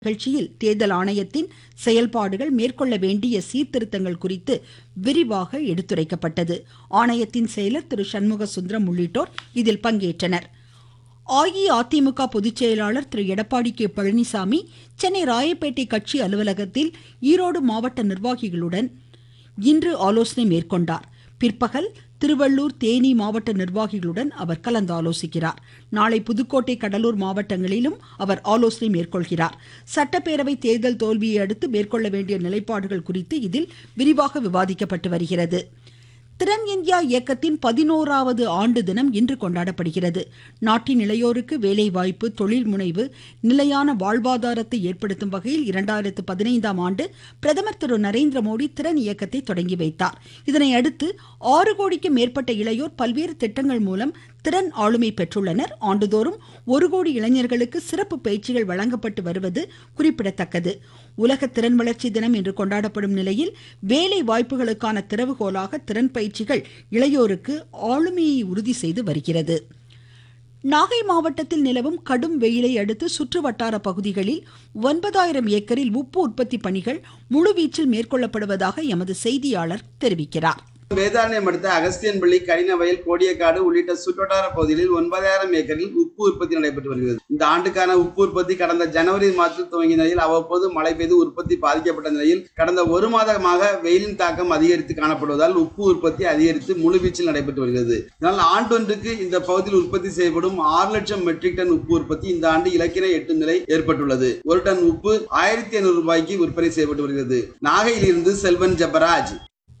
நிகழ்ச்சியில் தேர்தல் ஆணையத்தின் செயல்பாடுகள் மேற்கொள்ள வேண்டிய சீர்திருத்தங்கள் குறித்து விரிவாக எடுத்துரைக்கப்பட்டது ஆணையத்தின் செயலர் திரு சண்முக சுந்தரம் உள்ளிட்டோர் இதில் பங்கேற்றனர் அஇஅதிமுக பொதுச்செயலாளர் திரு எடப்பாடி கே பழனிசாமி சென்னை ராயப்பேட்டை கட்சி அலுவலகத்தில் ஈரோடு மாவட்ட நிர்வாகிகளுடன் இன்று ஆலோசனை மேற்கொண்டார் பிற்பகல் திருவள்ளூர் தேனி மாவட்ட நிர்வாகிகளுடன் அவர் கலந்து ஆலோசிக்கிறார் நாளை புதுக்கோட்டை கடலூர் மாவட்டங்களிலும் அவர் ஆலோசனை மேற்கொள்கிறார் சட்டப்பேரவை தேர்தல் தோல்வியை அடுத்து மேற்கொள்ள வேண்டிய நிலைப்பாடுகள் குறித்து இதில் விரிவாக விவாதிக்கப்பட்டு வருகிறது திறன் இந்தியா இயக்கத்தின் பதினோராவது ஆண்டு தினம் இன்று கொண்டாடப்படுகிறது நாட்டின் இளையோருக்கு வேலைவாய்ப்பு தொழில் முனைவு நிலையான வாழ்வாதாரத்தை ஏற்படுத்தும் வகையில் இரண்டாயிரத்து பதினைந்தாம் ஆண்டு பிரதமர் திரு நரேந்திர மோடி திறன் இயக்கத்தை தொடங்கி வைத்தார் இதனை அடுத்து ஆறு கோடிக்கும் மேற்பட்ட இளையோர் பல்வேறு திட்டங்கள் மூலம் திறன் ஆளுமை பெற்றுள்ளனர் ஆண்டுதோறும் ஒரு கோடி இளைஞர்களுக்கு சிறப்பு பயிற்சிகள் வழங்கப்பட்டு வருவது குறிப்பிடத்தக்கது உலக திறன் வளர்ச்சி தினம் இன்று கொண்டாடப்படும் நிலையில் வேலை வாய்ப்புகளுக்கான திறவுகோலாக திறன் பயிற்சிகள் இளையோருக்கு ஆளுமையை உறுதி செய்து வருகிறது நாகை மாவட்டத்தில் நிலவும் கடும் வெயிலை அடுத்து சுற்றுவட்டார பகுதிகளில் ஒன்பதாயிரம் ஏக்கரில் உப்பு உற்பத்தி பணிகள் முழுவீச்சில் மேற்கொள்ளப்படுவதாக எமது செய்தியாளர் தெரிவிக்கிறார் வேதாரண்யம் அடுத்த அகஸ்தியன்பள்ளி கனினவயல் கோடியக்காடு உள்ளிட்ட சுற்றுவட்டார பகுதிகளில் ஒன்பதாயிரம் ஏக்கரில் உப்பு உற்பத்தி நடைபெற்று வருகிறது இந்த ஆண்டுக்கான உப்பு உற்பத்தி கடந்த ஜனவரி மாதத்தில் துவங்கிய நிலையில் அவ்வப்போது மழை பெய்து உற்பத்தி பாதிக்கப்பட்ட நிலையில் கடந்த ஒரு மாதமாக வெயிலின் தாக்கம் அதிகரித்து காணப்படுவதால் உப்பு உற்பத்தி அதிகரித்து முழுவீச்சில் நடைபெற்று வருகிறது இதனால் ஆண்டொன்றுக்கு இந்த பகுதியில் உற்பத்தி செய்யப்படும் ஆறு லட்சம் மெட்ரிக் டன் உப்பு உற்பத்தி இந்த ஆண்டு இலக்கினை எட்டும் நிலை ஏற்பட்டுள்ளது ஒரு டன் உப்பு ஆயிரத்தி ஐநூறு ரூபாய்க்கு விற்பனை செய்யப்பட்டு வருகிறது நாகையிலிருந்து செல்வன் ஜபராஜ்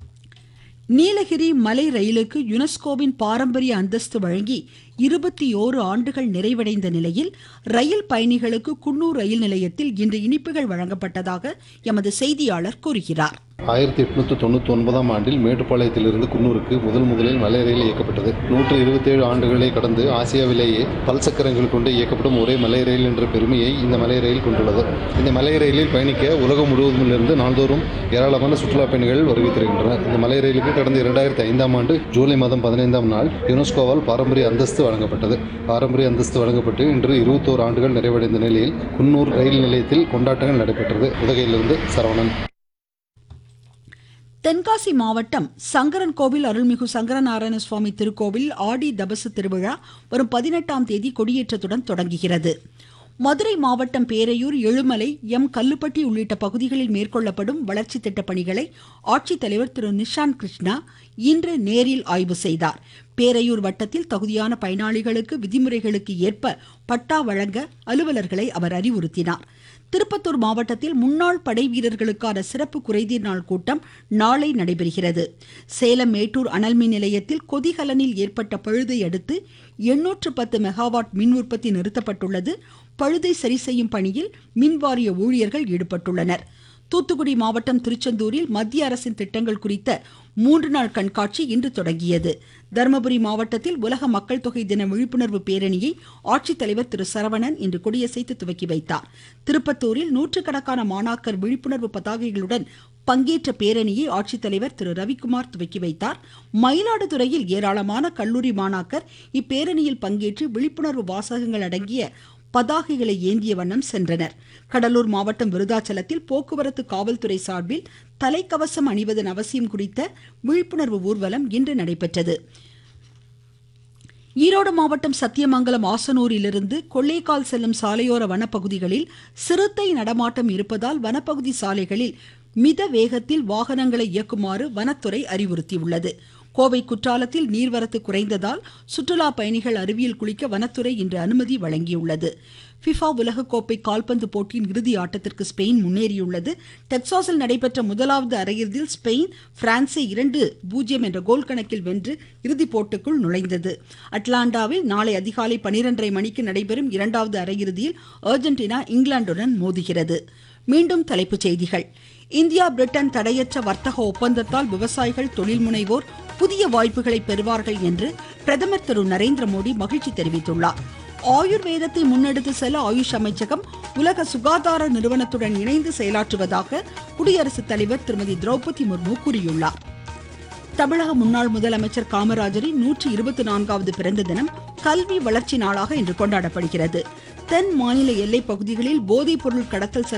நீலகிரி மலை ரயிலுக்கு யுனெஸ்கோவின் பாரம்பரிய அந்தஸ்து வழங்கி இருபத்தி ஓரு ஆண்டுகள் நிறைவடைந்த நிலையில் ரயில் பயணிகளுக்கு குன்னூர் ரயில் நிலையத்தில் இன்று இனிப்புகள் வழங்கப்பட்டதாக எமது செய்தியாளர் கூறுகிறார் ஆயிரத்தி எட்நூத்தி தொண்ணூத்தி ஒன்பதாம் ஆண்டில் மேட்டுப்பாளையத்திலிருந்து குன்னூருக்கு முதல் முதலில் மலை ரயில் இயக்கப்பட்டது நூற்று இருபத்தேழு ஆண்டுகளை கடந்து ஆசியாவிலேயே பல் சக்கரங்கள் கொண்டு இயக்கப்படும் ஒரே மலை ரயில் என்ற பெருமையை இந்த மலை ரயில் கொண்டுள்ளது இந்த மலை ரயிலில் பயணிக்க உலகம் முழுவதிலிருந்து நாள்தோறும் ஏராளமான சுற்றுலா பயணிகள் வருகை தருகின்றனர் இந்த மலை ரயிலுக்கு கடந்த இரண்டாயிரத்தி ஐந்தாம் ஆண்டு ஜூலை மாதம் பதினைந்தாம் நாள் யுனெஸ்கோவால் பாரம்பரிய அந்தஸ்து வழங்கப்பட்டது பாரம்பரிய அந்தஸ்து வழங்கப்பட்டு இன்று இருபத்தோரு ஆண்டுகள் நிறைவடைந்த நிலையில் குன்னூர் ரயில் நிலையத்தில் கொண்டாட்டங்கள் நடைபெற்றது உதகையிலிருந்து சரவணன் தென்காசி மாவட்டம் சங்கரன் கோவில் அருள்மிகு சங்கரநாராயண சுவாமி திருக்கோவில் ஆடி தபசு திருவிழா வரும் பதினெட்டாம் தேதி கொடியேற்றத்துடன் தொடங்குகிறது மதுரை மாவட்டம் பேரையூர் எழுமலை எம் கல்லுப்பட்டி உள்ளிட்ட பகுதிகளில் மேற்கொள்ளப்படும் வளர்ச்சி திட்ட பணிகளை ஆட்சித்தலைவர் திரு நிஷாந்த் கிருஷ்ணா இன்று நேரில் ஆய்வு செய்தார் பேரையூர் வட்டத்தில் தகுதியான பயனாளிகளுக்கு விதிமுறைகளுக்கு ஏற்ப பட்டா வழங்க அலுவலர்களை அவர் அறிவுறுத்தினார் திருப்பத்தூர் மாவட்டத்தில் முன்னாள் படை வீரர்களுக்கான சிறப்பு குறைதீர் நாள் கூட்டம் நாளை நடைபெறுகிறது சேலம் மேட்டூர் அனல்மின் நிலையத்தில் கொதிகலனில் ஏற்பட்ட பழுதை அடுத்து எண்ணூற்று பத்து மெகாவாட் மின் உற்பத்தி நிறுத்தப்பட்டுள்ளது பழுதை சரி செய்யும் பணியில் மின்வாரிய ஊழியர்கள் ஈடுபட்டுள்ளனர் தூத்துக்குடி மாவட்டம் திருச்செந்தூரில் மத்திய அரசின் திட்டங்கள் குறித்த மூன்று நாள் கண்காட்சி இன்று தொடங்கியது தருமபுரி மாவட்டத்தில் உலக மக்கள் தொகை தின விழிப்புணர்வு பேரணியை ஆட்சித்தலைவர் திரு சரவணன் இன்று கொடியசைத்து துவக்கி வைத்தார் திருப்பத்தூரில் நூற்றுக்கணக்கான மாணாக்கர் விழிப்புணர்வு பதாகைகளுடன் பங்கேற்ற பேரணியை ஆட்சித்தலைவர் திரு ரவிக்குமார் துவக்கி வைத்தார் மயிலாடுதுறையில் ஏராளமான கல்லூரி மாணாக்கர் இப்பேரணியில் பங்கேற்று விழிப்புணர்வு வாசகங்கள் அடங்கிய பதாகைகளை ஏந்திய வண்ணம் சென்றனர் கடலூர் மாவட்டம் விருதாச்சலத்தில் போக்குவரத்து காவல்துறை சார்பில் தலைக்கவசம் அணிவதன் அவசியம் குறித்த விழிப்புணர்வு ஊர்வலம் இன்று நடைபெற்றது ஈரோடு மாவட்டம் சத்தியமங்கலம் ஆசனூரிலிருந்து கொள்ளைக்கால் செல்லும் சாலையோர வனப்பகுதிகளில் சிறுத்தை நடமாட்டம் இருப்பதால் வனப்பகுதி சாலைகளில் மித வேகத்தில் வாகனங்களை இயக்குமாறு வனத்துறை அறிவுறுத்தியுள்ளது கோவை குற்றாலத்தில் நீர்வரத்து குறைந்ததால் சுற்றுலா பயணிகள் அருவியில் குளிக்க வனத்துறை இன்று அனுமதி வழங்கியுள்ளது ஃபிஃபா உலகக்கோப்பை கால்பந்து போட்டியின் இறுதி ஆட்டத்திற்கு ஸ்பெயின் முன்னேறியுள்ளது டெக்சாஸில் நடைபெற்ற முதலாவது அரையிறுதியில் ஸ்பெயின் பிரான்சை இரண்டு பூஜ்ஜியம் என்ற கோல் கணக்கில் வென்று இறுதிப் போட்டிக்குள் நுழைந்தது அட்லாண்டாவில் நாளை அதிகாலை பனிரெண்டரை மணிக்கு நடைபெறும் இரண்டாவது அரையிறுதியில் அர்ஜென்டினா இங்கிலாந்துடன் மோதுகிறது மீண்டும் தலைப்புச் செய்திகள் இந்தியா பிரிட்டன் தடையற்ற வர்த்தக ஒப்பந்தத்தால் விவசாயிகள் தொழில் முனைவோர் புதிய வாய்ப்புகளை பெறுவார்கள் என்று பிரதமர் திரு நரேந்திர மோடி மகிழ்ச்சி தெரிவித்துள்ளார் ஆயுர்வேதத்தை முன்னெடுத்து செல்ல ஆயுஷ் அமைச்சகம் உலக சுகாதார நிறுவனத்துடன் இணைந்து செயலாற்றுவதாக குடியரசுத் தலைவர் திருமதி திரௌபதி முர்மு கூறியுள்ளார் தமிழக முன்னாள் முதலமைச்சர் காமராஜரின் நூற்றி இருபத்தி நான்காவது பிறந்த தினம் கல்வி வளர்ச்சி நாளாக இன்று கொண்டாடப்படுகிறது தென் மாநில எல்லைப் பகுதிகளில் போதைப் பொருள் கடத்தல்